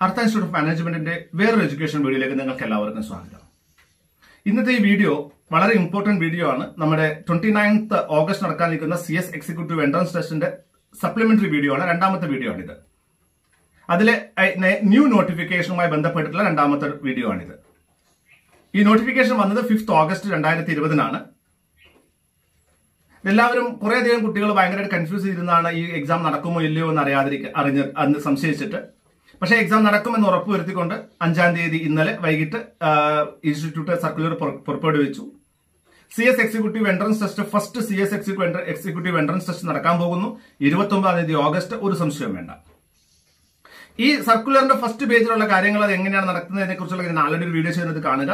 അർത്ഥ institute of മാനേജ്മെന്റിന്റെ വേറൊരു എഡ്യൂക്കേഷൻ വീഡിയോയിലേക്ക് നിങ്ങൾക്ക് എല്ലാവർക്കും സ്വാഗതം ഇന്നത്തെ ഈ വീഡിയോ വളരെ ഇമ്പോർട്ടന്റ് വീഡിയോ ആണ് നമ്മുടെ ട്വന്റി നയൻത്ത് ഓഗസ്റ്റ് നടക്കാനിരിക്കുന്ന സി എസ് എക്സിക്യൂട്ടീവ് എൻട്രൻസ് ടെസ്റ്റിന്റെ സപ്ലിമെന്ററി വീഡിയോ ആണ് രണ്ടാമത്തെ വീഡിയോ ആണിത് അതിലെ ന്യൂ നോട്ടിഫിക്കേഷനുമായി ബന്ധപ്പെട്ടിട്ടുള്ള രണ്ടാമത്തെ വീഡിയോ ആണിത് ഈ നോട്ടിഫിക്കേഷൻ വന്നത് ഫിഫ്ത് ഓഗസ്റ്റ് രണ്ടായിരത്തി ഇരുപതിനാണ് എല്ലാവരും കുറേയധികം കുട്ടികൾ ഭയങ്കരമായിട്ട് കൺഫ്യൂസ് ചെയ്തിരുന്നാണ് ഈ എക്സാം നടക്കുമോ ഇല്ലയോ എന്ന് അറിയാതിരിക്കുക അറിഞ്ഞ് അന്ന് സംശയിച്ചിട്ട് പക്ഷേ എക്സാം നടക്കുമെന്ന് ഉറപ്പുവരുത്തിക്കൊണ്ട് അഞ്ചാം തീയതി ഇന്നലെ വൈകിട്ട് ഇൻസ്റ്റിറ്റ്യൂട്ട് സർക്കുലർ പുറപ്പെടുവിച്ചു C S executive entrance test first C S executive entrance test നടക്കാൻ പോകുന്നു ഇരുപത്തി ഒമ്പതാം തീയതി ഓഗസ്റ്റ് ഒരു സംശയവും വേണ്ട ഈ സർക്കുലറിന്റെ ഫസ്റ്റ് പേജിലുള്ള കാര്യങ്ങൾ അത് എങ്ങനെയാണ് നടക്കുന്നതിനെ കുറിച്ചുള്ള ഞാൻ ആൾറെഡി ഒരു വീഡിയോ ചെയ്യുന്നത് കാണുക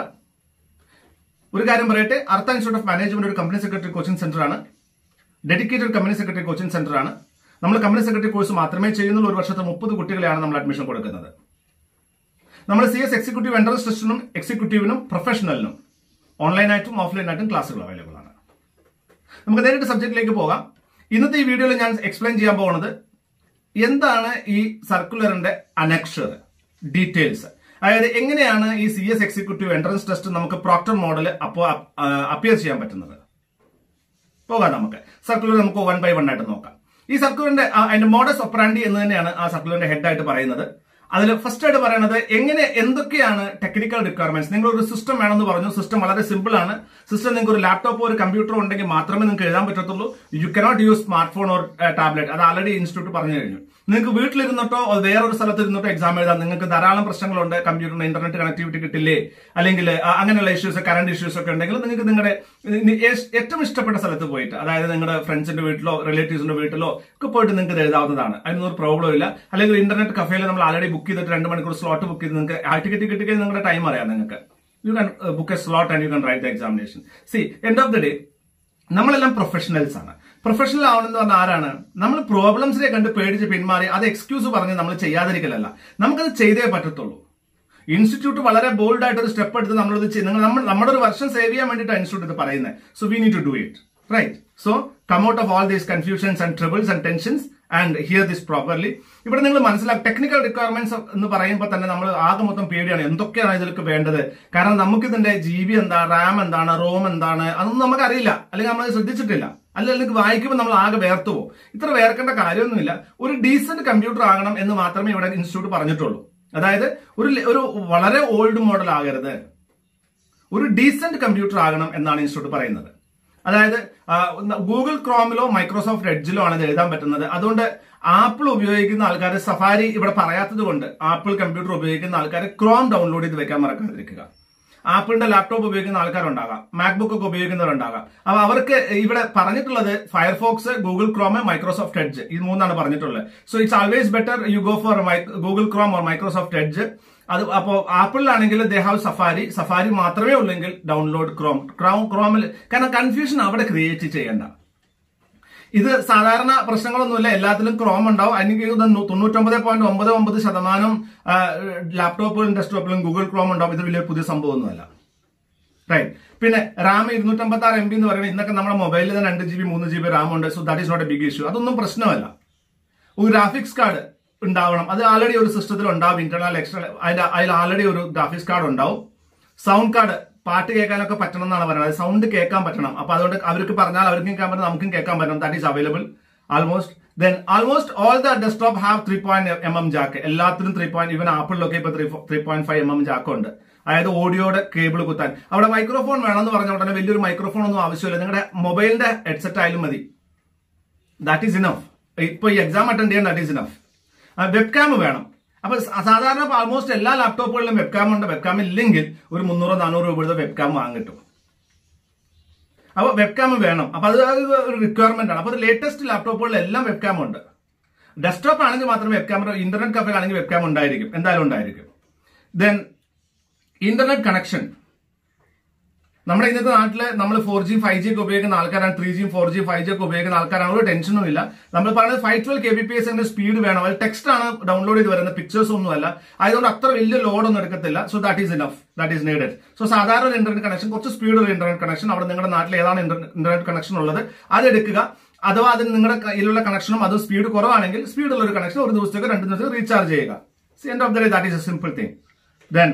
ഒരു കാര്യം പറയട്ടെ അർത്ഥ ഇൻസ്റ്റിറ്റ്യൂട്ട് ഓഫ് മാനേജ്മെന്റ് ഒരു കമ്പനി സെക്രട്ടറി കോച്ചിങ് സെന്റർ ആണ് dedicated company secretary coaching centre ആണ് നമ്മൾ കമ്പനി സെക്രട്ടറി കോഴ്സ് മാത്രമേ ചെയ്യുന്നുള്ളൂ ഒരു വർഷത്തെ മുപ്പത് കുട്ടികളെയാണ് നമ്മൾ അഡ്മിഷൻ കൊടുക്കുന്നത് നമ്മൾ സി എസ് എക്സിക്യൂട്ടീവ് എൻട്രൻസ് ടെസ്റ്റിനും എക്സിക്യൂട്ടീവിനും പ്രൊഫഷണലിനും ഓൺലൈനായിട്ടും ഓഫ്ലൈനായിട്ടും ക്ലാസ്സുകൾ അവൈലബിൾ ആണ് നമുക്ക് നേരിട്ട് സബ്ജക്റ്റിലേക്ക് പോകാം ഇന്നത്തെ ഈ വീഡിയോയിൽ ഞാൻ എക്സ്പ്ലെയിൻ ചെയ്യാൻ പോകുന്നത് എന്താണ് ഈ സർക്കുലറിന്റെ അനക്ഷർ ഡീറ്റെയിൽസ് അതായത് എങ്ങനെയാണ് ഈ C S executive entrance test നമുക്ക് പ്രോക്ടർ മോഡൽ അപ്പോൾ അപ്പിയർ ചെയ്യാൻ പറ്റുന്നത് പോകാം നമുക്ക് സർക്കുലർ നമുക്ക് വൺ ബൈ വൺ ആയിട്ട് നോക്കാം ഈ സർക്കുലറിന്റെ അതിന്റെ മോഡസ് ഒപ്പറാൻഡി എന്ന് തന്നെയാണ് ആ സർക്കുലറിന്റെ ഹെഡ് ആയിട്ട് പറയുന്നത് അതിൽ ഫസ്റ്റ് ആയിട്ട് പറയുന്നത് എങ്ങനെ എന്തൊക്കെയാണ് ടെക്നിക്കൽ റിക്വയർമെന്റ്സ് നിങ്ങൾ ഒരു സിസ്റ്റം വേണമെന്ന് പറഞ്ഞു സിസ്റ്റം വളരെ സിമ്പിൾ ആണ് സിസ്റ്റം നിങ്ങൾക്ക് ഒരു ലാപ്ടോപ്പോ ഒരു കമ്പ്യൂട്ടറോ ഉണ്ടെങ്കിൽ മാത്രമേ നിങ്ങൾക്ക് എഴുതാൻ പറ്റത്തുള്ളൂ you cannot use smart phone or tablet അത് ആൾറെഡി ഇൻസ്റ്റിറ്റ്യൂട്ട് പറഞ്ഞു കഴിഞ്ഞു നിങ്ങൾക്ക് വീട്ടിലിരുന്നിട്ടോ വേറൊരു സ്ഥലത്ത് ഇരുന്നിട്ടോ എക്സാം എഴുതാം നിങ്ങൾക്ക് ധാരാളം പ്രശ്നങ്ങളുണ്ട് കമ്പ്യൂട്ടറിന് ഇന്റർനെറ്റ് കണക്ടിവിറ്റി കിട്ടില്ലേ അല്ലെങ്കിൽ അങ്ങനെയുള്ള ഇഷ്യൂസ് കറണ്ട് ഇഷ്യൂസ് ഒക്കെ ഉണ്ടെങ്കിൽ നിങ്ങൾക്ക് നിങ്ങളുടെ ഏറ്റവും ഇഷ്ടപ്പെട്ട സ്ഥലത്ത് പോയിട്ട് അതായത് നിങ്ങളുടെ ഫ്രണ്ട്സിന്റെ വീട്ടിലോ റിലേറ്റീവ്സിന്റെ വീട്ടിലോ ഒക്കെ പോയിട്ട് നിങ്ങൾക്ക് എഴുതാവുന്നതാണ് അതിനൊന്നും ഒരു പ്രോബ്ലം ഇല്ല അല്ലെങ്കിൽ ഇന്റർനെറ്റ് കഫേയിൽ നമ്മൾ ആൾറെഡി ബുക്ക് ചെയ്തിട്ട് രണ്ട് മണിക്കൂർ സ്ലോട്ട് ബുക്ക് ചെയ്ത് നിങ്ങൾക്ക് ആ ടിക്കറ്റ് കിട്ടിക്കഴിഞ്ഞാൽ നിങ്ങളുടെ ടൈം അറിയാം നിങ്ങൾക്ക് you can book a slot and you can write the examination see end of the day നമ്മളെല്ലാം പ്രൊഫഷണൽസ് ആണ് പ്രൊഫഷണൽ ആവണമെന്ന് പറഞ്ഞാൽ ആരാണ് നമ്മൾ പ്രോബ്ലംസിനെ കണ്ട് പേടിച്ച് പിന്മാറി അത് എക്സ്ക്യൂസ് പറഞ്ഞ് നമ്മൾ ചെയ്യാതിരിക്കലല്ല നമുക്കത് ചെയ്തേ പറ്റത്തുള്ളൂ ഇൻസ്റ്റിറ്റ്യൂട്ട് വളരെ ബോൾഡ് ആയിട്ട് ഒരു സ്റ്റെപ്പ് എടുത്ത് നമ്മളത് നിങ്ങൾ നമ്മൾ നമ്മുടെ ഒരു വർഷം സേവ് ചെയ്യാൻ വേണ്ടിയിട്ടാണ് ഇൻസ്റ്റിറ്റ്യൂട്ട് ഇത് പറയുന്നത് so we need to do it right so come out of all these confusions and troubles and tensions and hear this properly ഇവിടെ നിങ്ങൾ മനസ്സിലാക്കും ടെക്നിക്കൽ റിക്വയർമെന്റ്സ് എന്ന് പറയുമ്പോൾ തന്നെ നമ്മൾ ആകെ മൊത്തം പേടിയാണ് എന്തൊക്കെയാണ് ഇതിലേക്ക് വേണ്ടത് കാരണം നമുക്ക് ഇതിന്റെ ജി ബി എന്താ റാം എന്താണ് റോം എന്താണ് അതൊന്നും നമുക്ക് അറിയില്ല അല്ലെങ്കിൽ നമ്മൾ ശ്രദ്ധിച്ചിട്ടില്ല അല്ലെങ്കിൽ വായിക്കുമ്പോൾ നമ്മൾ ആകെ വേർത്തു പോകും ഇത്ര വേർക്കേണ്ട കാര്യമൊന്നുമില്ല ഒരു ഡീസന്റ് കമ്പ്യൂട്ടർ ആകണം എന്ന് മാത്രമേ ഇവിടെ ഇൻസ്റ്റിറ്റ്യൂട്ട് പറഞ്ഞിട്ടുള്ളൂ അതായത് ഒരു ഒരു വളരെ ഓൾഡ് മോഡൽ ആകരുത് ഒരു ഡീസന്റ് കമ്പ്യൂട്ടർ ആകണം എന്നാണ് ഇൻസ്റ്റിറ്റ്യൂട്ട് പറയുന്നത് അതായത് ഗൂഗിൾ ക്രോമിലോ മൈക്രോസോഫ്റ്റ് എഡ്ജിലോ ആണ് ഇത് എഴുതാൻ പറ്റുന്നത് അതുകൊണ്ട് ആപ്പിൾ ഉപയോഗിക്കുന്ന ആൾക്കാർ സഫാരി ഇവിടെ പറയാത്തത് കൊണ്ട് ആപ്പിൾ കമ്പ്യൂട്ടർ ഉപയോഗിക്കുന്ന ആൾക്കാർ ക്രോം ഡൗൺലോഡ് ചെയ്ത് വെക്കാൻ മറക്കാതിരിക്കുക ആപ്പിളിന്റെ ലാപ്ടോപ്പ് ഉപയോഗിക്കുന്ന ആൾക്കാരുണ്ടാകാം മാക്ബുക്ക് ഒക്കെ ഉപയോഗിക്കുന്നവരുണ്ടാകാം അപ്പൊ അവർക്ക് ഇവിടെ പറഞ്ഞിട്ടുള്ളത് Firefox Google Chrome Microsoft Edge ഈ മൂന്നാണ് പറഞ്ഞിട്ടുള്ളത് so it's always better you go for Google Chrome or Microsoft Edge അത് അപ്പോ ആപ്പിളിലാണെങ്കിൽ ദേ ഹാവ് സഫാരി സഫാരി മാത്രമേ ഉള്ളെങ്കിൽ ഡൗൺലോഡ് ക്രോം ക്രോം ക്രോമിൽ കാരണം കൺഫ്യൂഷൻ അവിടെ ക്രിയേറ്റ് ചെയ്യണ്ട ഇത് സാധാരണ പ്രശ്നങ്ങളൊന്നുമില്ല എല്ലാത്തിലും ക്രോം ഉണ്ടാവും എനിക്ക് തൊണ്ണൂറ്റൊമ്പത് പോയിന്റ് ഒമ്പത് ഒമ്പത് ശതമാനം ലാപ്ടോപ്പുകളും ഡെസ്ക്ടോപ്പിലും ഗൂഗിൾ ക്രോം ഉണ്ടാവും ഇത് വലിയ പുതിയ സംഭവമൊന്നുമല്ല റൈറ്റ് പിന്നെ റാം ഇരുന്നൂറ്റമ്പത്തി ആറ് എം ബി എന്ന് പറയുന്നത് ഇന്നൊക്കെ നമ്മുടെ മൊബൈലിൽ തന്നെ രണ്ട് ജി ബി മൂന്ന് ജി ബി റാം ഉണ്ട് so that is not a big issue അതൊന്നും പ്രശ്നമല്ല ഒരു ഗ്രാഫിക്സ് കാർഡ് ഉണ്ടാവണം അത് ആൾറെഡി ഒരു സിസ്റ്റത്തിൽ ഉണ്ടാവും ഇന്റർണൽ എക്സ്റ്റർണൽ അതിന്റെ അതിൽ ആൾറെഡി ഒരു ഗ്രാഫിക്സ് കാർഡ് ഉണ്ടാവും സൗണ്ട് കാർഡ് പാട്ട് കേൾക്കാനൊക്കെ പറ്റണം എന്നാണ് പറയുന്നത് സൗണ്ട് കേൾക്കാൻ പറ്റണം അപ്പൊ അതുകൊണ്ട് അവർക്ക് പറഞ്ഞാൽ അവർക്കും കേൾക്കാൻ പറ്റും നമുക്കും കേൾക്കാൻ പറ്റണം that is available almost then almost all the desktop have three point M M jack എല്ലാത്തിനും ത്രീ പോയിന്റ് ഇവൻ ആപ്പിളിലൊക്കെ ഇപ്പൊ three point five M M jack ഉണ്ട് അതായത് ഓഡിയോയുടെ കേബിൾ കുത്താൻ അവിടെ മൈക്രോഫോൺ വേണമെന്ന് പറഞ്ഞ ഉടനെ വലിയൊരു മൈക്രോഫോൺ ഒന്നും ആവശ്യമില്ല നിങ്ങളുടെ മൊബൈലിന്റെ ഹെഡ്സെറ്റ് ആയാലും മതി ദാറ്റ് ഈസ് ഇനഫ് ഇപ്പൊ ഈ എക്സാം അറ്റൻഡ് ചെയ്യാൻ that is enough web cam വേണം അപ്പൊ സാധാരണ ആൾമോസ്റ്റ് എല്ലാ ലാപ്ടോപ്പുകളിലും വെബ് ക്യാം ഉണ്ട് വെബ് ക്യാം ഇല്ലെങ്കിൽ ഒരു മുന്നൂറോ നാനൂറ് രൂപയുടെ വെബ് ക്യാം വാങ്ങിട്ടും അപ്പൊ വെബ് ക്യാം വേണം അപ്പൊ അത് ഒരു റിക്വയർമെന്റ് ആണ് അപ്പൊ ലേറ്റസ്റ്റ് ലാപ്ടോപ്പുകളിലെല്ലാം വെബ് ക്യാം ഉണ്ട് ഡെസ്ക്ടോപ്പ് ആണെങ്കിൽ മാത്രമേ വെബ് ക്യാമറ ഇന്റർനെറ്റ് കഫേ ആണെങ്കിൽ വെബ് ക്യാം ഉണ്ടായിരിക്കും എന്തായാലും ഉണ്ടായിരിക്കും ദെൻ ഇന്റർനെറ്റ് കണക്ഷൻ നമ്മുടെ ഇന്നത്തെ നാട്ടില് നമ്മൾ ഫോർ ജി ഫൈവ് ജി ഒക്കെ ഉപയോഗിക്കുന്ന ആൾക്കാരാണ് three G four G five G ഒക്കെ ഉപയോഗിക്കുന്ന ആൾക്കാരാണ് ഒരു ടെൻഷനും ഇല്ല നമ്മൾ പറയുന്നത് five twelve K B P S speed വേണം അത് ടെക്സ്റ്റ് ആണ് ഡൗൺലോഡ് ചെയ്ത് വരുന്നത് പിക്ചേഴ്സ് ഒന്നും അല്ല അതുകൊണ്ട് അത്ര വലിയ ലോഡ് ഒന്നും എടുക്കത്തില്ല so that is enough that is needed so സാധാരണ ഇന്റർനെറ്റ് കണക്ഷൻ കുറച്ച് സ്പീഡുള്ള ഇന്റർനെറ്റ് കണക്ഷൻ അവിടെ നിങ്ങളുടെ നാട്ടിൽ ഏതാണ് ഇന്റർനെറ്റ് കണക്ഷൻ ഉള്ളത് അത് എടുക്കുക അഥവാ അതിന് നിങ്ങളുടെ കയ്യിലുള്ള കണക്ഷനും അത് സ്പീഡ് കുറവാണെങ്കിൽ സ്പീഡുള്ള ഒരു കണക്ഷൻ ഒരു ദിവസത്തേക്ക് രണ്ട് ദിവസത്തേക്ക് റീചാർജ് ചെയ്യുക end of the day that is a simple thing then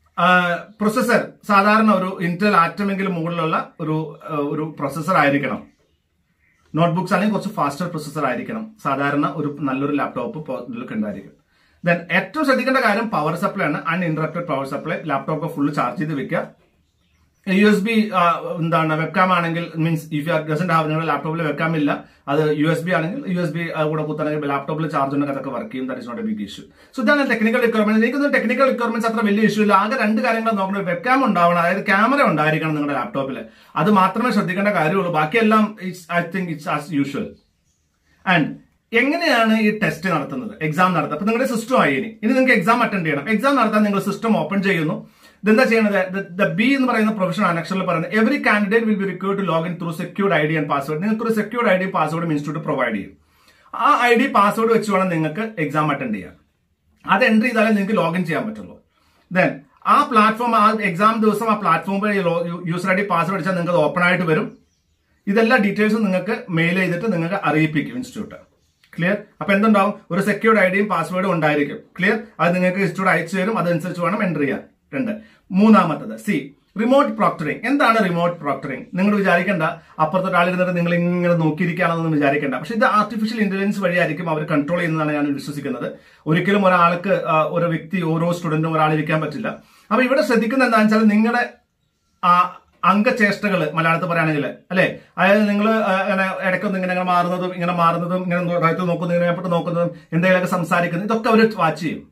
processor സാധാരണ ഒരു ഇന്റൽ ആറ്റമെങ്കിലും മുകളിലുള്ള ഒരു ആ, ഒരു പ്രൊസസർ ആയിരിക്കണം നോട്ട്ബുക്സ് ആണെങ്കിൽ കുറച്ച് ഫാസ്റ്റർ പ്രൊസസർ ആയിരിക്കണം സാധാരണ ഒരു നല്ലൊരു ലാപ്ടോപ്പ് ഇതിലൊക്കെ ഉണ്ടായിരിക്കും ദെൻ ഏറ്റവും ശ്രദ്ധിക്കേണ്ട കാര്യം പവർ സപ്ലൈ ആണ് uninterrupted power supply laptop full charge ചെയ്ത് വെക്കുക യു എസ് ബി എന്താണ് വെബ്കാം ആണെങ്കിൽ means if you doesn't have നിങ്ങളുടെ ലാപ്ടോപ്പിൽ വെബ്കാം ഇല്ല അത് യു എസ് ബി ആണെങ്കിൽ യു എസ് ബി കൂടെ കുത്താണെങ്കിൽ ലാപ്ടോപ്പിൽ ചാർജ് ഉണ്ടെങ്കിൽ അതൊക്കെ വർക്ക് ചെയ്യും that is not a big issue so ഇതാണ് ടെക്നിക്കൽ റിക്വയർമെന്റ് എനിക്കൊന്നും ടെക്നിക്കൽ റിക്വയർമെന്റ്സ് അത്ര വലിയ ഇഷ്യൂ ഇല്ല ആകെ രണ്ട് കാര്യങ്ങൾ നോക്കണം വെബ്കാം ഉണ്ടാവണം അതായത് ക്യാമറ ഉണ്ടായിരിക്കണം നിങ്ങളുടെ ലാപ്ടോപ്പിൽ അത് മാത്രമേ ശ്രദ്ധിക്കേണ്ട കാര്യമുള്ളൂ ബാക്കിയെല്ലാം it's I think it's as usual and എങ്ങനെയാണ് ഈ ടെസ്റ്റ് നടത്തുന്നത് എക്സാം നടത്തുന്നത് അപ്പൊ നിങ്ങളുടെ സിസ്റ്റം ആയി ഇനി ഇനി നിങ്ങൾക്ക് എക്സാം അറ്റൻഡ് ചെയ്യണം എക്സാം നടത്താൻ നിങ്ങൾ സിസ്റ്റം ഓപ്പൺ ചെയ്യുന്നു ഇതെന്താ ചെയ്യുന്നത് ദ ബി എന്ന് പറയുന്ന പ്രൊഫഷണൽ അനക്ഷറിൽ പറയുന്നത് every candidate will be required to login through secured I D and password നിങ്ങൾക്ക് ഒരു സെക്യൂർഡ് ഐ ഡി പാസ്വേഡും ഇൻസ്റ്റിറ്റ്യൂട്ട് പ്രൊവൈഡ് ചെയ്യും ആ ഐ ഡി പാസ്വേഡ് വെച്ച് വേണം നിങ്ങൾക്ക് എക്സാം അറ്റൻഡ് ചെയ്യാൻ അത് എൻട്രി ചെയ്താലേ നിങ്ങൾക്ക് ലോഗിൻ ചെയ്യാൻ പറ്റുള്ളൂ ദെൻ ആ പ്ലാറ്റ്ഫോം ആ എക്സാം ദിവസം ആ പ്ലാറ്റ്ഫോമിൽ യൂസർ ഐ ഡി പാസ്വേഡ് അടിച്ചാൽ നിങ്ങൾക്ക് ഓപ്പൺ ആയിട്ട് വരും ഇതെല്ലാ ഡീറ്റെയിൽസും നിങ്ങൾക്ക് മെയിൽ ചെയ്തിട്ട് നിങ്ങൾക്ക് അറിയിപ്പിക്കും ഇൻസ്റ്റിറ്റ്യൂട്ട് ക്ലിയർ അപ്പൊ എന്തുണ്ടാവും ഒരു സെക്യൂർഡ് ഐഡിയും പാസ്വേഡും ഉണ്ടായിരിക്കും ക്ലിയർ അത് നിങ്ങൾക്ക് ഇൻസ്റ്റിറ്റ്യൂട്ട് അയച്ചു തരും അതനുസരിച്ച് വേണം എൻ്റർ ചെയ്യാൻ രണ്ട് മൂന്നാമത്തത് സി റിമോട്ട് പ്രോക്ടറിംഗ് എന്താണ് റിമോട്ട് പ്രോക്ടറിംഗ് നിങ്ങൾ വിചാരിക്കേണ്ട അപ്പുറത്തെ ഒരാളിരുന്നിട്ട് നിങ്ങൾ ഇങ്ങനെ നോക്കിയിരിക്കുകയാണെന്നൊന്നും വിചാരിക്കേണ്ട പക്ഷെ ഇത് ആർട്ടിഫിഷ്യൽ ഇന്റലിജൻസ് വഴിയായിരിക്കും അവർ കൺട്രോൾ ചെയ്യുന്നതാണ് ഞാൻ വിശ്വസിക്കുന്നത് ഒരിക്കലും ഒരാൾക്ക് ആ, ഒരു വ്യക്തി ഓരോ സ്റ്റുഡന്റും ഒരാളിരിക്കാൻ പറ്റില്ല അപ്പൊ ഇവിടെ ശ്രദ്ധിക്കുന്ന എന്താണെന്ന് വെച്ചാൽ നിങ്ങളുടെ ആ അംഗചേഷ്ടകൾ മലയാളത്തിൽ പറയുകയാണെങ്കിൽ അല്ലെ അതായത് നിങ്ങൾ ഇങ്ങനെ ഇടയ്ക്കൊന്നും ഇങ്ങനെ ഇങ്ങനെ മാറുന്നതും ഇങ്ങനെ മാറുന്നതും ഇങ്ങനെ റൈറ്റ് നോക്കുന്നതും ഇങ്ങനെ എപ്പോഴും നോക്കുന്നതും എന്തെങ്കിലുമൊക്കെ സംസാരിക്കുന്നതും ഇതൊക്കെ അവർ വാച്ച് ചെയ്യും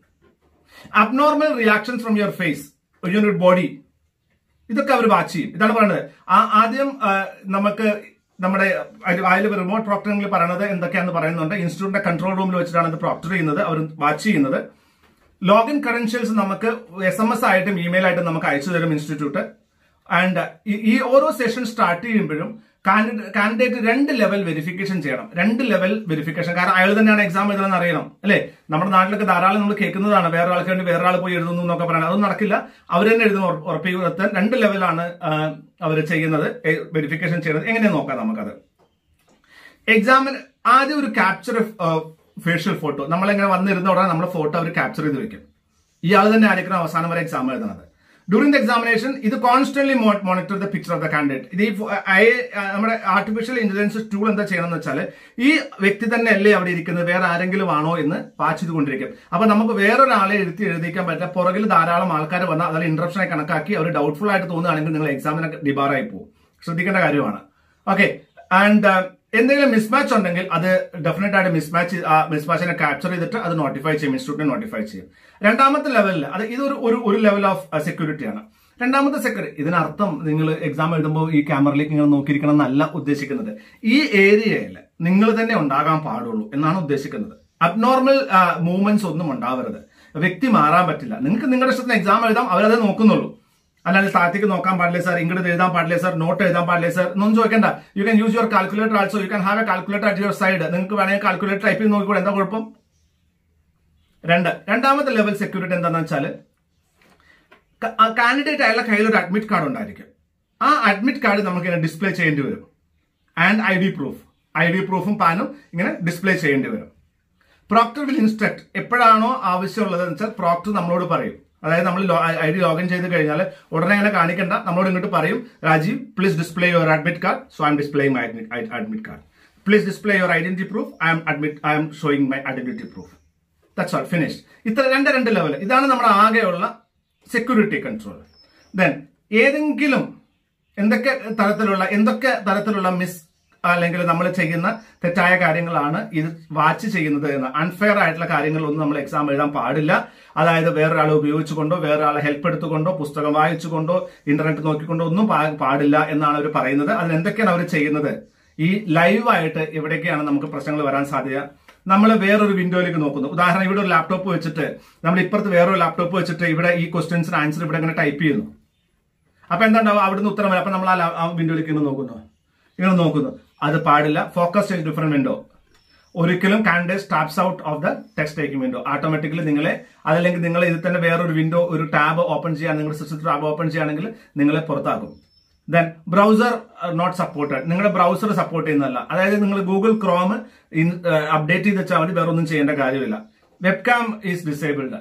abnormal reactions from your face your body ഇതൊക്കെ അവർ വാച്ച് ചെയ്യും ഇതാണ് പറയുന്നത് ആ ആദ്യം ആ, നമുക്ക് നമ്മുടെ അതിൽ റിമോട്ട് പ്രോക്ടറിംഗിൽ പറയുന്നത് എന്തൊക്കെയാണെന്ന് പറയുന്നുണ്ട് ഇൻസ്റ്റിറ്റ്യൂട്ടിന്റെ കൺട്രോൾ റൂമിൽ വെച്ചിട്ടാണ് ഇത് പ്രോക്ടർ ചെയ്യുന്നത് അവർ വാച്ച് ചെയ്യുന്നത് ലോഗിൻ ക്രെഡൻഷ്യൽസ് നമുക്ക് എസ് എം എസ് ആയിട്ടും ഇമെയിൽ ആയിട്ടും നമുക്ക് അയച്ചു തരും ഇൻസ്റ്റിറ്റ്യൂട്ട് ആൻഡ് ഈ ഓരോ സെഷൻ സ്റ്റാർട്ട് ചെയ്യുമ്പോഴും കാൻഡിഡേറ്റ് രണ്ട് ലെവൽ വെരിഫിക്കേഷൻ ചെയ്യണം രണ്ട് ലെവൽ വെരിഫിക്കേഷൻ കാരണം അയാൾ തന്നെയാണ് എക്സാം എഴുതണമെന്ന് അറിയണം അല്ലേ നമ്മുടെ നാട്ടിലൊക്കെ ധാരാളം നമ്മൾ കേൾക്കുന്നതാണ് വേറെ ആൾക്ക് വേണ്ടി വേറെ ആൾ പോയി എഴുതുന്നു എന്നൊക്കെ പറയുന്നത് അതൊന്നും നടക്കില്ല അവർ തന്നെ എഴുതുന്ന ഉറ- ഉറപ്പുവരുത്താൻ രണ്ട് ലെവലാണ് അവർ ചെയ്യുന്നത് വെരിഫിക്കേഷൻ ചെയ്യുന്നത് എങ്ങനെയാ നോക്കാം നമുക്കത് എക്സാമിന് ആദ്യം ഒരു ക്യാപ്ചർ ഫേഷ്യൽ ഫോട്ടോ നമ്മളിങ്ങനെ വന്നിരുന്ന ഉടനെ നമ്മുടെ ഫോട്ടോ അവർ ക്യാപ്ചർ ചെയ്ത് വെക്കും ഇയാൾ തന്നെ ആയിരിക്കണം അവസാനം വരെ എക്സാം എഴുതുന്നത് ഡ്യൂറിംഗ് ദ എക്സാമിനേഷൻ ഇത് constantly monitor the picture of the candidate ഇത് ഈ ഫോ- I- ആ, നമ്മുടെ ആർട്ടിഫിഷ്യൽ ഇന്റലിജൻസ് ടൂൾ എന്താ ചെയ്യണമെന്ന് വെച്ചാൽ ഈ വ്യക്തി തന്നെ അല്ലേ അവിടെ ഇരിക്കുന്നത് വേറെ ആരെങ്കിലും ആണോ എന്ന് വാച്ച് ചെയ്തുകൊണ്ടിരിക്കും അപ്പൊ നമുക്ക് വേറൊരാളെ എഴുതി എഴുതിക്കാൻ പറ്റില്ല പുറകിൽ ധാരാളം ആൾക്കാർ വന്നാൽ അതിൽ ഇന്ററപ്ഷനായി കണക്കാക്കി അവർ ഡൗട്ട്ഫുൾ ആയിട്ട് തോന്നുകയാണെങ്കിൽ നിങ്ങൾ എക്സാമിനൊക്കെ ഡിബാറായി പോകും ശ്രദ്ധിക്കേണ്ട കാര്യമാണ് ഓക്കെ ആൻഡ് എന്തെങ്കിലും മിസ്മാച്ച് ഉണ്ടെങ്കിൽ അത് ഡെഫിനറ്റ് ആയിട്ട് മിസ്മാച്ച് മിസ്മാച്ചിനെ ക്യാപ്ചർ ചെയ്തിട്ട് അത് നോട്ടിഫൈ ചെയ്യും ഇൻസ്റ്റിറ്റ്യൂട്ടിനെ നോട്ടിഫൈ ചെയ്യും രണ്ടാമത്തെ ലെവലിൽ അത് ഇതൊരു ഒരു ഒരു ലെവൽ ഓഫ് സെക്യൂരിറ്റി ആണ് രണ്ടാമത്തെ സെക്യൂരിറ്റി ഇതിനർത്ഥം നിങ്ങൾ എക്സാം എഴുതുമ്പോൾ ഈ ക്യാമറയിലേക്ക് ഇങ്ങനെ നോക്കിയിരിക്കണം എന്നല്ല ഉദ്ദേശിക്കുന്നത് ഈ ഏരിയയിൽ നിങ്ങൾ തന്നെ ഉണ്ടാകാൻ പാടുള്ളൂ എന്നാണ് ഉദ്ദേശിക്കുന്നത് അബ്നോർമൽ മൂവ്മെന്റ്സ് ഒന്നും ഉണ്ടാവരുത് വ്യക്തി മാറാൻ പറ്റില്ല നിങ്ങൾക്ക് നിങ്ങളുടെ ഇഷ്ടത്തിന് എക്സാം എഴുതാം അവരത് നോക്കുന്നുള്ളൂ അല്ലാതെ താഴത്തേക്ക് നോക്കാൻ പാടില്ല സാർ ഇങ്ങോട്ട് എഴുതാൻ പാടില്ല സാർ നോട്ട് എഴുതാൻ പാടില്ല സാർ ഒന്നും ചോദിക്കണ്ട you can use your calculator also you can have a calculator at your side നിങ്ങൾക്ക് വേണമെങ്കിൽ കാൽക്കുലേറ്റർ ടൈപ്പ് ചെയ്ത് നോക്കിക്കൂടെ എന്താ കുഴപ്പം രണ്ട് രണ്ടാമത്തെ ലെവൽ സെക്യൂരിറ്റി എന്താണെന്ന് വെച്ചാൽ കാൻഡിഡേറ്റ് അയാളുടെ കയ്യിൽ ഒരു അഡ്മിറ്റ് കാർഡ് ഉണ്ടായിരിക്കും ആ അഡ്മിറ്റ് കാർഡ് നമുക്ക് ഇങ്ങനെ ഡിസ്പ്ലേ ചെയ്യേണ്ടി വരും and I D proof I D പ്രൂഫും പാനും ഇങ്ങനെ ഡിസ്പ്ലേ ചെയ്യേണ്ടി വരും പ്രോക്ടർ വിൽ ഇൻസ്ട്രക്ട് എപ്പോഴാണോ ആവശ്യമുള്ളത് വെച്ചാൽ പ്രോക്ടർ നമ്മളോട് പറയും അതായത് നമ്മൾ ഐ ഡി ലോഗിൻ ചെയ്ത് കഴിഞ്ഞാൽ ഉടനെ അങ്ങനെ കാണിക്കണ്ട നമ്മളോട് ഇങ്ങോട്ട് പറയും Rajeev please display your admit card so I'm displaying my admit card please display your identity proof I'm admit I'm showing my identity proof that's all finish ഇത്ര രണ്ട് രണ്ട് ലെവൽ ഇതാണ് നമ്മുടെ ആകെയുള്ള സെക്യൂരിറ്റി കൺട്രോൾ ദെൻ ഏതെങ്കിലും എന്തൊക്കെ തരത്തിലുള്ള എന്തൊക്കെ തരത്തിലുള്ള മിസ് അല്ലെങ്കിൽ നമ്മൾ ചെയ്യുന്ന തെറ്റായ കാര്യങ്ങളാണ് ഇത് വാച്ച് ചെയ്യുന്നത് എന്ന് അൺഫെയർ ആയിട്ടുള്ള കാര്യങ്ങളൊന്നും നമ്മൾ എക്സാം എഴുതാൻ പാടില്ല അതായത് വേറൊരാളെ ഉപയോഗിച്ചുകൊണ്ടോ വേറൊരാളെ ഹെൽപ്പ് എടുത്തുകൊണ്ടോ പുസ്തകം വായിച്ചുകൊണ്ടോ ഇന്റർനെറ്റ് നോക്കിക്കൊണ്ടോ ഒന്നും പാ- പാടില്ല എന്നാണ് അവർ പറയുന്നത് അതിന് എന്തൊക്കെയാണ് അവർ ചെയ്യുന്നത് ഈ ലൈവായിട്ട് എവിടേക്കാണ് നമുക്ക് പ്രശ്നങ്ങൾ വരാൻ സാധ്യത നമ്മൾ വേറൊരു വിൻഡോയിലേക്ക് നോക്കുന്നു ഉദാഹരണം ഇവിടെ ഒരു ലാപ്ടോപ്പ് വെച്ചിട്ട് നമ്മൾ ഇപ്പുറത്ത് വേറൊരു ലാപ്ടോപ്പ് വെച്ചിട്ട് ഇവിടെ ഈ ക്വസ്റ്റ്യൻസിന് ആൻസർ ഇവിടെ ഇങ്ങനെ ടൈപ്പ് ചെയ്യുന്നു അപ്പൊ എന്താണ്ടാവും അവിടുന്ന് ഉത്തരം വരും അപ്പൊ നമ്മൾ ആ ലാ- ആ വിൻഡോയിലേക്ക് ഇങ്ങനെ നോക്കുന്നു ഇങ്ങനെ നോക്കുന്നു അത് പാടില്ല ഫോക്കസ് ഡിഫറെന്റ് വിൻഡോ ഒരിക്കലും candidate steps out of the text taking window automatically നിങ്ങളെ അതല്ലെങ്കിൽ നിങ്ങൾ ഇതിൽ തന്നെ വേറൊരു വിൻഡോ ഒരു ടാബ് ഓപ്പൺ ചെയ്യാൻ നിങ്ങളുടെ സിസ്റ്റത്തിൽ ടാബ് ഓപ്പൺ ചെയ്യുകയാണെങ്കിൽ നിങ്ങളെ പുറത്താക്കും ദെൻ ബ്രൗസർ നോട്ട് സപ്പോർട്ടഡ് നിങ്ങളുടെ ബ്രൗസർ സപ്പോർട്ട് ചെയ്യുന്നതല്ല അതായത് നിങ്ങൾ ഗൂഗിൾ ക്രോം അപ്ഡേറ്റ് ചെയ്ത് വെച്ചാൽ മതി വേറെ ഒന്നും ചെയ്യേണ്ട കാര്യമില്ല webcam is disabled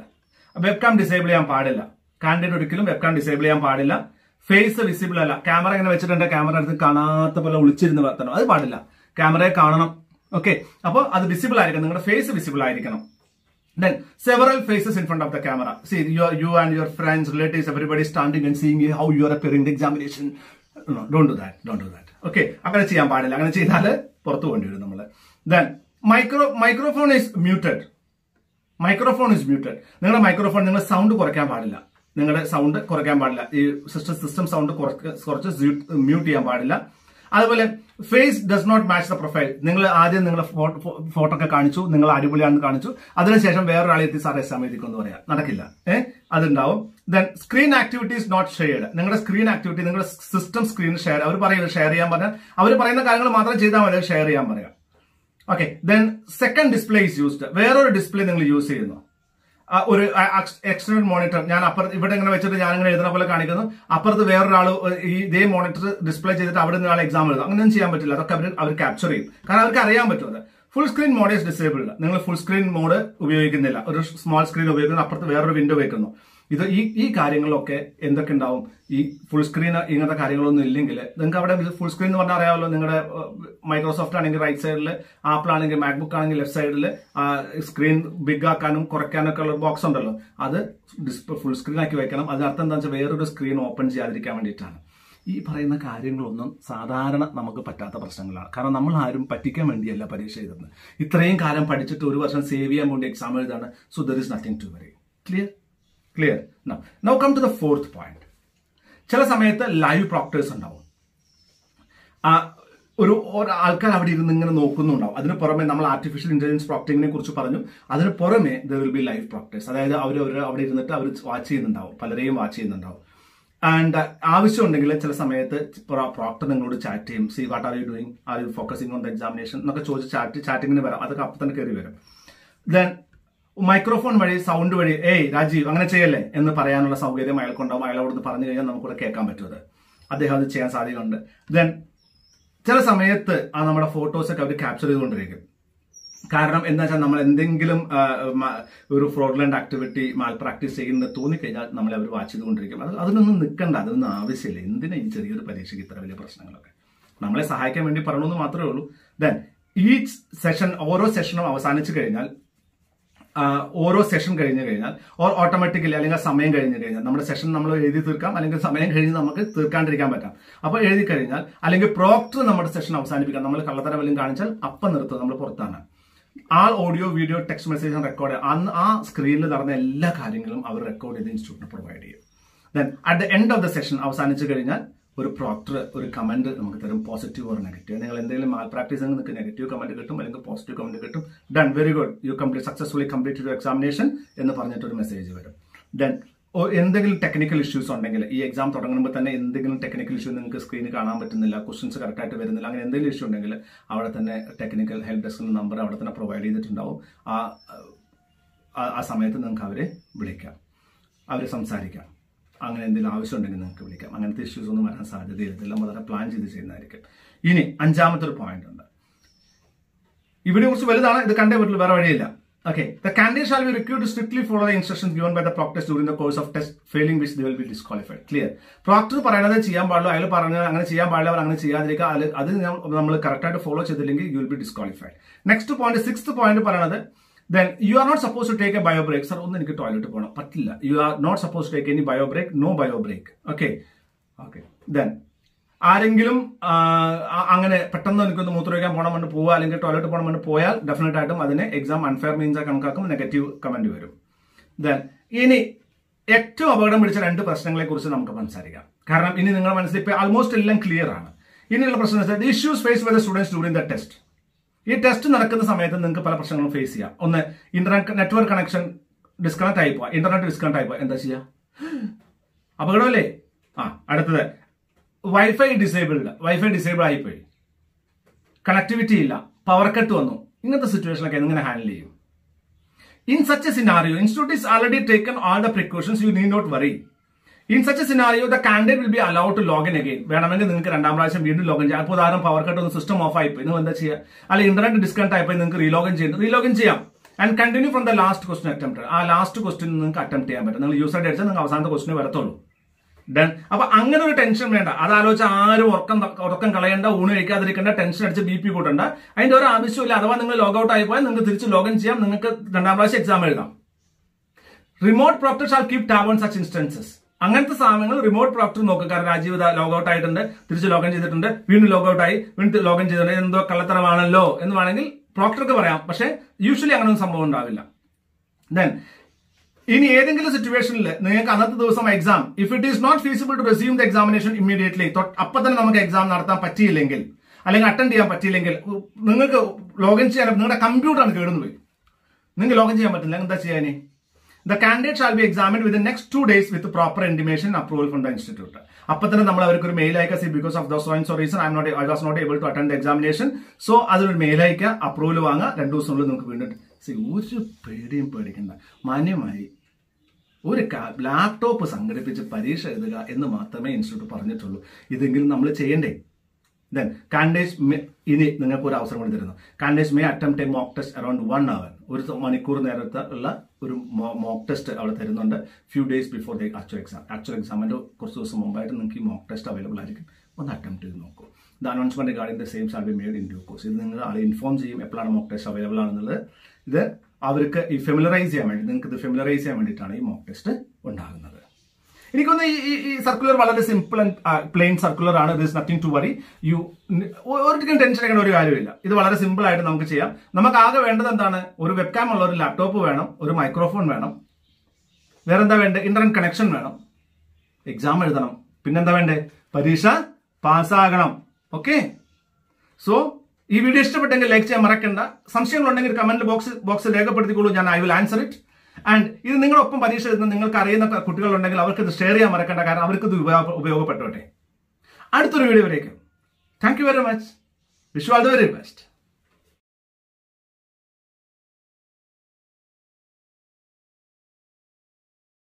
webcam disable ചെയ്യാൻ പാടില്ല കാൻഡിഡേറ്റ് ഒരിക്കലും വെബ്കാം ഡിസേബിൾ ചെയ്യാൻ പാടില്ല ഫേസ് വിസിബിൾ അല്ല ക്യാമറ ഇങ്ങനെ വെച്ചിട്ടുണ്ട് ക്യാമറ എടുത്ത് കാണാത്ത പോലെ ഒളിച്ചിരുന്ന് വർത്തണം അത് പാടില്ല ക്യാമറയെ കാണണം ഓക്കെ അപ്പോൾ അത് വിസിബിൾ ആയിരിക്കണം നിങ്ങളുടെ ഫേസ് വിസിബിൾ ആയിരിക്കണം Then several faces in front of the camera. See, you, are- you and your friends, relatives, everybody standing and seeing how you are appearing in the examination. No, don't do that. Don't do that. Okay. അങ്ങനെ ചെയ്യാൻ പാടില്ല അങ്ങനെ ചെയ്താൽ പുറത്തു പോകേണ്ടി വരും നമ്മൾ then micro microphone is muted microphone is muted നിങ്ങളുടെ മൈക്രോഫോൺ നിങ്ങൾ സൗണ്ട് കുറയ്ക്കാൻ പാടില്ല നിങ്ങളുടെ സൗണ്ട് കുറയ്ക്കാൻ പാടില്ല ഈ സിസ്റ്റം സിസ്റ്റം സൗണ്ട് കുറച്ച് മ്യൂട്ട് ചെയ്യാൻ പാടില്ല അതുപോലെ face does not match the profile നിങ്ങൾ ആദ്യം നിങ്ങളുടെ ഫോട്ടോ ഒക്കെ കാണിച്ചു നിങ്ങൾ അടിപൊളിയാണെന്ന് കാണിച്ചു അതിനുശേഷം വേറൊരാളെ എത്തി സാർ എക്സാം എഴുതിക്കൊന്ന് പറയാം നടക്കില്ല ഏഹ് അതുണ്ടാവും then screen activity is not shared നിങ്ങളുടെ സ്ക്രീൻ ആക്ടിവിറ്റി നിങ്ങളുടെ സിസ്റ്റം സ്ക്രീൻ ഷെയർ അവർ പറയുന്നത് ഷെയർ ചെയ്യാൻ പറഞ്ഞാൽ അവർ പറയുന്ന കാര്യങ്ങൾ മാത്രം ചെയ്താൽ മതി ഷെയർ ചെയ്യാൻ പറയാം okay then second display is used വേറൊരു ഡിസ്പ്ലേ നിങ്ങൾ യൂസ് ചെയ്യുന്നു ആ, ഒരു എക്സ്റ്റേണൽ മോണിറ്റർ ഞാൻ അപ്പുറത്ത് ഇവിടെ ഇങ്ങനെ വെച്ചിട്ട് ഞാൻ ഇങ്ങനെ എഴുതുന്ന പോലെ കാണിക്കുന്നു അപ്പുറത്ത് വേറൊരാൾ ഈ ഇതേ മോണിറ്റർ ഡിസ്പ്ലേ ചെയ്തിട്ട് അവിടെ നിന്ന് ആൾ എക്സാം എഴുതും അങ്ങനെയൊന്നും ചെയ്യാൻ പറ്റില്ല അതൊക്കെ അവർ അവർ ക്യാപ്ചർ ചെയ്യും കാരണം അവർക്ക് അറിയാൻ പറ്റും അത് full screen mode is disabled നിങ്ങൾ ഫുൾ സ്ക്രീൻ മോഡ് ഉപയോഗിക്കുന്നില്ല ഒരു സ്മോൾ സ്ക്രീൻ ഉപയോഗിക്കുന്നു അപ്പുറത്ത് വേറൊരു വിൻഡോ വെക്കുന്നു ഇത് ഈ ഈ കാര്യങ്ങളിലൊക്കെ എന്തൊക്കെ ഉണ്ടാവും ഈ ഫുൾ സ്ക്രീൻ ഇങ്ങനത്തെ കാര്യങ്ങളൊന്നും ഇല്ലെങ്കിൽ നിങ്ങൾക്ക് അവിടെ ഫുൾ സ്ക്രീൻ എന്ന് പറഞ്ഞാൽ അറിയാമല്ലോ നിങ്ങളുടെ മൈക്രോസോഫ്റ്റ് ആണെങ്കിൽ റൈറ്റ് സൈഡിൽ ആപ്പിൾ ആണെങ്കിൽ മാക്ബുക്ക് ആണെങ്കിൽ ലെഫ്റ്റ് സൈഡിൽ സ്ക്രീൻ ബിഗ് ആക്കാനും കുറയ്ക്കാനും ഒക്കെ ഉള്ള ബോക്സ് ഉണ്ടല്ലോ അത് ഡിസ്പ്ലേ ഫുൾ സ്ക്രീൻ ആക്കി വെക്കണം അതിനർത്ഥം എന്താ വെച്ചാൽ വേറൊരു സ്ക്രീൻ ഓപ്പൺ ചെയ്യാതിരിക്കാൻ വേണ്ടിയിട്ടാണ് ഈ പറയുന്ന കാര്യങ്ങളൊന്നും സാധാരണ നമുക്ക് പറ്റാത്ത പ്രശ്നങ്ങളാണ് കാരണം നമ്മൾ ആരും പറ്റിക്കാൻ വേണ്ടിയല്ല പരീക്ഷ എഴുതുന്നത് ഇത്രയും കാലം പഠിച്ചിട്ട് ഒരു വർഷം സേവ് ചെയ്യാൻ വേണ്ടി എക്സാം എഴുതാണ് so there is nothing to worry clear clear now come to the fourth point ചില സമയത്ത് ലൈവ് പ്രോക്ടേഴ്സ് ഉണ്ടാവും ആ, ഒരു ഒരു ആൾക്കാർ അവിടെ ഇരുന്ന് ഇങ്ങനെ നോക്കുന്നുണ്ടാവും അതിന് പുറമെ നമ്മൾ ആർട്ടിഫിഷ്യൽ ഇന്റലിജൻസ് പ്രോക്ടിങ്ങിനെ കുറിച്ച് പറഞ്ഞു അതിന് പുറമെ there will be live proctors അതായത് അവർ അവിടെ ഇരുന്നിട്ട് അവർ വാച്ച് ചെയ്യുന്നുണ്ടാവും പലരെയും വാച്ച് ചെയ്യുന്നുണ്ടാവും ആൻഡ് ആവശ്യമുണ്ടെങ്കിൽ ചില സമയത്ത് പ്രോക്ടർ നിങ്ങളോട് ചാറ്റ് ചെയ്യും see what are you doing are you focusing on the examination എന്നൊക്കെ ചോദിച്ച് ചാറ്റ് ചാറ്റിങ്ങിന് വരാം അതൊക്കെ അപ്പം തന്നെ കയറി വരും ദെൻ മൈക്രോഫോൺ വഴി സൗണ്ട് വഴി ഏയ് രാജീവ് അങ്ങനെ ചെയ്യല്ലേ എന്ന് പറയാനുള്ള സൗകര്യം അയാൾക്കുണ്ടാവും അയാൾ അവിടുന്ന് പറഞ്ഞു കഴിഞ്ഞാൽ നമുക്കിവിടെ കേൾക്കാൻ പറ്റും അത് അദ്ദേഹം അത് ചെയ്യാൻ സാധ്യതയുണ്ട് ദെൻ ചില സമയത്ത് ആ നമ്മുടെ ഫോട്ടോസ് ഒക്കെ അവർ ക്യാപ്ചർ ചെയ്തുകൊണ്ടിരിക്കും കാരണം എന്താ വെച്ചാൽ നമ്മൾ എന്തെങ്കിലും ആ, മ- ഒരു ഫ്രോഡ്ലൻഡ് ആക്ടിവിറ്റി മാൽ പ്രാക്ടീസ് ചെയ്യുന്നത് തോന്നിക്കഴിഞ്ഞാൽ നമ്മളെ അവർ വാച്ച് ചെയ്തുകൊണ്ടിരിക്കും അത് അതിനൊന്നും നിൽക്കണ്ട അതൊന്നും ആവശ്യമില്ല എന്തിനാ ഈ ചെറിയൊരു പരീക്ഷയ്ക്ക് ഇത്ര വലിയ പ്രശ്നങ്ങളൊക്കെ നമ്മളെ സഹായിക്കാൻ വേണ്ടി പറയണമെന്ന് മാത്രമേ ഉള്ളൂ ദെൻ ഈ സെഷൻ ഓരോ സെഷനും അവസാനിച്ചു കഴിഞ്ഞാൽ ആ, ഓരോ സെഷൻ കഴിഞ്ഞ് കഴിഞ്ഞാൽ ഓർ ഓട്ടോമാറ്റിക്കലി അല്ലെങ്കിൽ സമയം കഴിഞ്ഞ് കഴിഞ്ഞാൽ നമ്മുടെ സെഷൻ നമ്മൾ എഴുതി തീർക്കാം അല്ലെങ്കിൽ സമയം കഴിഞ്ഞ് നമുക്ക് തീർക്കാണ്ടിരിക്കാൻ പറ്റാം അപ്പോൾ എഴുതി കഴിഞ്ഞാൽ അല്ലെങ്കിൽ പ്രോക്ടർ നമ്മുടെ സെഷൻ അവസാനിപ്പിക്കാം നമ്മൾ കള്ളത്തരം വല്ലതും കാണിച്ചാൽ അപ്പം നിർത്തും നമ്മൾ പുറത്താണ് ആ audio video text message record അന്ന് ആ സ്ക്രീനിൽ നടന്ന എല്ലാ കാര്യങ്ങളും അവർ റെക്കോർഡ് ചെയ്ത് ഇൻസ്റ്റിറ്റ്യൂട്ടിന് പ്രൊവൈഡ് ചെയ്യും then at the end of the session അവസാനിച്ചു കഴിഞ്ഞാൽ ഒരു പ്രോക്ടർ ഒരു കമന്റ് നമുക്ക് തരും പോസിറ്റീവ് ഓർ നെഗറ്റീവ് നിങ്ങൾ എന്തെങ്കിലും മാൽ പ്രാക്ടീസ് നിങ്ങൾക്ക് നെഗറ്റീവ് കമന്റ് കിട്ടും അല്ലെങ്കിൽ പോസിറ്റീവ് കമന്റ് കിട്ടും done very good you complete successfully complete you examination എന്ന് പറഞ്ഞിട്ട് ഒരു മെസ്സേജ് വരും ദെൻ എന്തെങ്കിലും ടെക്നിക്കൽ ഇഷ്യൂസ് ഉണ്ടെങ്കിൽ ഈ എക്സാം തുടങ്ങുമ്പോൾ തന്നെ എന്തെങ്കിലും ടെക്നിക്കൽ ഇഷ്യൂ നിങ്ങൾക്ക് സ്ക്രീനിൽ കാണാൻ പറ്റുന്നില്ല ക്വസ്റ്റ്യൻസ് കറക്റ്റ് ആയിട്ട് വരുന്നില്ല അങ്ങനെ എന്തെങ്കിലും ഇഷ്യൂ ഉണ്ടെങ്കിൽ അവിടെ തന്നെ ടെക്നിക്കൽ ഹെൽപ്പ് ഡെസ്കിന്റെ നമ്പർ അവിടെ തന്നെ പ്രൊവൈഡ് ചെയ്തിട്ടുണ്ടാവും ആ ആ- ആ സമയത്ത് നിങ്ങൾക്ക് അവരെ വിളിക്കാം അവർ സംസാരിക്കാം അങ്ങനെ എന്തെങ്കിലും ആവശ്യമുണ്ടെങ്കിൽ നിങ്ങൾക്ക് വിളിക്കാം അങ്ങനത്തെ ഇഷ്യൂസ് ഒന്നും വരാൻ സാധ്യതയില്ല ഇതെല്ലാം വളരെ പ്ലാൻ ചെയ്ത് ചെയ്യുന്നതായിരിക്കും ഇനി അഞ്ചാമത്തെ ഒരു പോയിന്റ് ഉണ്ട് ഇവിടെ കുറച്ച് വലുതാണ് ഇത് കണ്ടേ പറ്റുള്ളൂ വേറെ വഴിയില്ല okay the candidate shall be required strictly follow the instructions given by the proctors during the course of test failing which the will be disqualified clear proctor പറയുന്നത് ചെയ്യാൻ പാടുള്ളൂ അയാൾ പറഞ്ഞത് അങ്ങനെ ചെയ്യാൻ പാടില്ല അവർ അങ്ങനെ ചെയ്യാതിരിക്കുക അത് അത് നമ്മൾ കറക്റ്റ് ആയിട്ട് ഫോളോ ചെയ്തില്ലെങ്കിൽ you will be disqualified next point six point പറയുന്നത് then you are not suppose to take a bio break sir ഒന്ന് എനിക്ക് ടോയ്ലറ്റ് പോകണം പറ്റില്ല you are not suppose to take any bio break no bio break okay okay then ആരെങ്കിലും ആ, ആ- അങ്ങനെ പെട്ടെന്ന് എനിക്കൊന്ന് മൂത്രമൊഴിക്കാൻ പോകണം കൊണ്ട് പോവുക അല്ലെങ്കിൽ ടോയ്ലറ്റ് പോകണം കൊണ്ട് പോയാൽ ഡെഫിനറ്റ് ആയിട്ടും അതിനെ എക്സാം അൺഫെയർ മീൻസ് കണക്കാക്കും നെഗറ്റീവ് കമന്റ് വരും ദെൻ ഇനി ഏറ്റവും അപകടം പിടിച്ച രണ്ട് പ്രശ്നങ്ങളെ കുറിച്ച് നമുക്ക് സംസാരിക്കാം കാരണം ഇനി നിങ്ങളുടെ മനസ്സിൽ ഇപ്പൊ ആൾമോസ്റ്റ് എല്ലാം ക്ലിയർ ആണ് ഇനിയുള്ള പ്രശ്നം issues face by the students during the test ഈ ടെസ്റ്റ് നടക്കുന്ന സമയത്ത് നിങ്ങൾക്ക് പല പ്രശ്നങ്ങളും ഫേസ് ചെയ്യാം ഒന്ന് ഇന്റർനെറ്റ് നെറ്റ്വർക്ക് കണക്ഷൻ ഡിസ്കണക്ട് ആയി പോവാ ഇന്റർനെറ്റ് ഡിസ്കണക്ട് ആയി പോവാ എന്താ ചെയ്യാ അപകടമല്ലേ ആ അടുത്തത് വൈഫൈ ഡിസേബിൾഡ് വൈഫൈ ഡിസേബിൾ ആയിപ്പോയി കണക്ടിവിറ്റി ഇല്ല പവർ കട്ട് വന്നു ഇങ്ങനത്തെ സിറ്റുവേഷനൊക്കെ എങ്ങനെ ഹാൻഡിൽ ചെയ്യും in such a scenario institute is already taken all the precautions you need not worry in such a scenario the candidate will be allowed to login again വേണമെങ്കിൽ നിങ്ങൾക്ക് രണ്ടാം പ്രാവശ്യം വീണ്ടും ലോഗിൻ ചെയ്യാം അപ്പോൾ ഉദാഹരണം പവർ കട്ട് ഒന്ന് സിസ്റ്റം ഓഫ് ആയിപ്പോയി നിങ്ങൾ എന്താ ചെയ്യുക അല്ലെങ്കിൽ ഇന്റർനെറ്റ് ഡിസ്കണക്ട് ആയിപ്പോയി നിങ്ങൾക്ക് റീലോഗിൻ ചെയ്യുന്നു റീലോഗിൻ ചെയ്യാം and continue from the last question attempt ആ ലാസ്റ്റ് ക്വസ്റ്റൻ നിങ്ങൾക്ക് അറ്റംപ്റ്റ് ചെയ്യാൻ പറ്റും നിങ്ങൾ യൂസർ ഐ ഡി അടിച്ചാൽ നിങ്ങൾക്ക് അവസാനത്തെ ക്വസ്റ്റിനെ വരത്തുള്ളൂ ഡൺ അപ്പൊ അങ്ങനെ ഒരു ടെൻഷൻ വേണ്ട അത് ആലോചിച്ച് ആരും ഉറക്കം ഉറക്കം കളയണ്ട ഊണ് കഴിക്കാതിരിക്കേണ്ട ടെൻഷൻ അടിച്ച് ബി പി കൂട്ടണ്ട അതിന്റെ ഒരു ആവശ്യമില്ല അഥവാ നിങ്ങൾ ലോഗൌട്ട് ആയി പോയാൽ നിങ്ങൾക്ക് തിരിച്ച് ലോഗിൻ ചെയ്യാം നിങ്ങൾക്ക് രണ്ടാം പ്രാവശ്യം എക്സാം എഴുതാം remote proctor shall keep tab on such instances അങ്ങനത്തെ സാധനങ്ങൾ റിമോട്ട് പ്രോക്ടർ നോക്കുക കാരണം രാജീവ് ലോഗൌട്ട് ആയിട്ടുണ്ട് തിരിച്ച് ലോഗിൻ ചെയ്തിട്ടുണ്ട് വീണ്ടും ലോഗൌട്ട് ആയി വീണ്ടും ലോഗിൻ ചെയ്തിട്ടുണ്ട് എന്തോ കള്ളത്തരമാണല്ലോ എന്ന് വേണമെങ്കിൽ പ്രോക്ടർക്ക് പറയാം പക്ഷേ യൂഷ്വലി അങ്ങനെ ഒരു സംഭവം ഉണ്ടാവില്ല ദെൻ ഇനി ഏതെങ്കിലും സിറ്റുവേഷനിൽ നിങ്ങൾക്ക് അന്നത്തെ ദിവസം exam if it is not feasible to resume the examination immediately അപ്പൊ തന്നെ നമുക്ക് എക്സാം നടത്താൻ പറ്റിയില്ലെങ്കിൽ അല്ലെങ്കിൽ അറ്റൻഡ് ചെയ്യാൻ പറ്റിയില്ലെങ്കിൽ നിങ്ങൾക്ക് ലോഗിൻ ചെയ്യാൻ നിങ്ങളുടെ കമ്പ്യൂട്ടറാണ് കേടുന്നു പോയി നിങ്ങൾക്ക് ലോഗിൻ ചെയ്യാൻ പറ്റില്ല എന്താ ചെയ്യാനേ the candidate shall be examine with next two days with proper intimation approval from the institute അപ്പൊ തന്നെ നമ്മൾ അവർക്ക് ഒരു മെയിൽ അയക്കുക see because of the so so reason I not I was not able to attend examination so അതൊരു mail അയക്കുക approval വാങ്ങുക രണ്ടു ദിവസത്തിനുള്ളിൽ നമുക്ക് വീണ്ടും See, ഒരു പേടിയും പേടിക്കണ്ട മാന്യമായി ഒരു ലാപ്ടോപ്പ് സംഘടിപ്പിച്ച് പരീക്ഷ എഴുതുക എന്ന് മാത്രമേ ഇൻസ്റ്റിറ്റ്യൂട്ട് പറഞ്ഞിട്ടുള്ളൂ ഇതെങ്കിലും നമ്മൾ ചെയ്യണ്ടേ ദെൻ കാൻഡേസ് ഇനി നിങ്ങൾക്ക് ഒരു അവസരം കൂടി തരുന്നു candidates may attempt a mock test around one hour ഒരു മണിക്കൂർ നേരത്തെ ഉള്ള ഒരു മോക്ക് ടെസ്റ്റ് അവിടെ തരുന്നുണ്ട് few days before the actual exam actual എക്സാമിന്റെ കുറച്ച് ദിവസം മുമ്പായിട്ട് നിങ്ങൾക്ക് ഈ മോക്ക് ടെസ്റ്റ് അവൈലബിൾ ആയിരിക്കും ഒന്ന് അറ്റംപ്റ്റ് ചെയ്ത് നോക്കൂ the announcement regarding the same shall be made in due course ഇത് നിങ്ങൾ ആളെ ഇൻഫോം ചെയ്യും എപ്പോഴാണ് മോക്ക് ടെസ്റ്റ് അവൈലബിൾ ആണെന്നുള്ളത് ഇത് അവർക്ക് ഈ ഫെമിലറൈസ് ചെയ്യാൻ വേണ്ടി നിങ്ങൾക്ക് ഇത് ഫെമിലറൈസ് ചെയ്യാൻ വേണ്ടിയിട്ടാണ് ഈ മോക്ക് ടെസ്റ്റ് ഉണ്ടാകുന്നത് എനിക്കൊന്ന് ഈ ഈ സർക്കുലർ വളരെ സിമ്പിൾ ആൻഡ് പ്ലെയിൻ സർക്കുലർ ആണ് this nothing to worry you ഒരിക്കലും ടെൻഷൻ എടുക്കേണ്ട ഒരു കാര്യമില്ല ഇത് വളരെ സിമ്പിൾ ആയിട്ട് നമുക്ക് ചെയ്യാം നമുക്ക് ആകെ വേണ്ടത് എന്താണ് ഒരു വെബ്കാം ഉള്ള ഒരു ലാപ്ടോപ്പ് വേണം ഒരു മൈക്രോഫോൺ വേണം വേറെന്താ വേണ്ടത് ഇന്റർനെറ്റ് കണക്ഷൻ വേണം എക്സാം എഴുതണം പിന്നെന്താ വേണ്ടേ പരീക്ഷ പാസ്സാകണം ഓക്കെ സോ ഈ വീഡിയോ ഇഷ്ടപ്പെട്ടെങ്കിൽ ലൈക്ക് ചെയ്യാൻ മറക്കണ്ട സംശയങ്ങളുണ്ടെങ്കിൽ കമന്റ് ബോക്സ് ബോക്സിൽ രേഖപ്പെടുത്തിക്കോളൂ ഞാൻ I will answer it and ഇത് നിങ്ങളൊപ്പം പരീക്ഷ എഴുതുന്ന നിങ്ങൾക്ക് അറിയുന്ന കുട്ടികളുണ്ടെങ്കിൽ അവർക്ക് ഇത് ഷെയർ ചെയ്യാൻ മറക്കണ്ട കാരണം അവർക്ക് ഇത് ഉപയോഗ ഉപയോഗപ്പെട്ടോട്ടെ അടുത്തൊരു വീഡിയോ വരേക്കും thank you very much wish all the very best